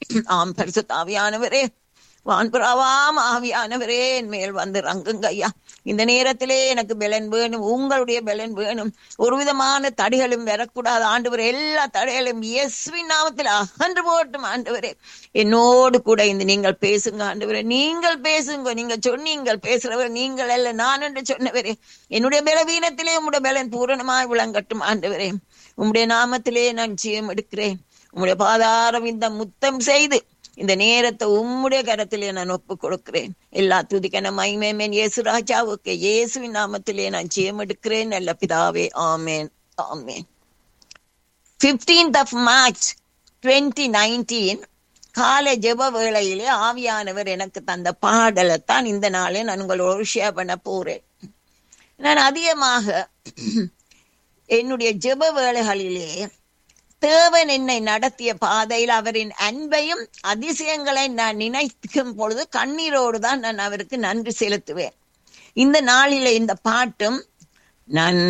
ஆம் பரிசுத்தாவியானவரே வான்புறாவாம் ஆவியானவரே என் மேல் வந்து ரங்குங்க ஐயா இந்த நேரத்திலே எனக்கு பலன் வேணும் உங்களுடைய பலன் வேணும் ஒரு விதமான தடைகளும் வரக்கூடாது ஆண்டவர் எல்லா தடைகளும் இயேசுவின் நாமத்தில் அகன்று போட்டும் ஆண்டவரே என்னோடு கூட இந்த நீங்கள் பேசுங்க ஆண்டவரே நீங்கள் பேசுங்க நீங்க சொன்னீங்கள் பேசுறவர் நீங்கள் அல்ல நான் என்று சொன்னவரே என்னுடைய பலவீனத்திலே உம்முடைய பலன் பூரணமாய் விளங்கட்டும் ஆண்டவரே உம்முடைய நாமத்திலே நான் ஜெயம் எடுக்கிறேன் உம்முடைய பாதாரம் இந்த முத்தம் செய்து இந்த நேரத்தை உம்முடைய கரத்திலே நான் ஒப்பு கொடுக்கிறேன் எல்லா துதிக்கன மைமேமேன் இயேசு ராஜாவுக்கு இயேசுவின் நாமத்திலே நான் ஜெயம் எடுக்கிறேன் நல்ல பிதாவே ஆமேன் ஆமேன் fifteenth of March twenty nineteen காலை ஜெப வேளையிலே ஆவியானவர் எனக்கு தந்த பாடலைத்தான் இந்த நாளே நான் உங்களோடு ஷேர் பண்ண போறேன் நான் அதிகமாக என்னுடைய ஜெப வேளைகளிலே தேவன் என்னை நடத்திய பாதையில் அவரின் அன்பையும் அதிசயங்களை நான் நினைக்கும் பொழுது கண்ணீரோடு தான் நான் அவருக்கு நன்றி செலுத்துவேன் இந்த நாளில இந்த பாட்டும் நான்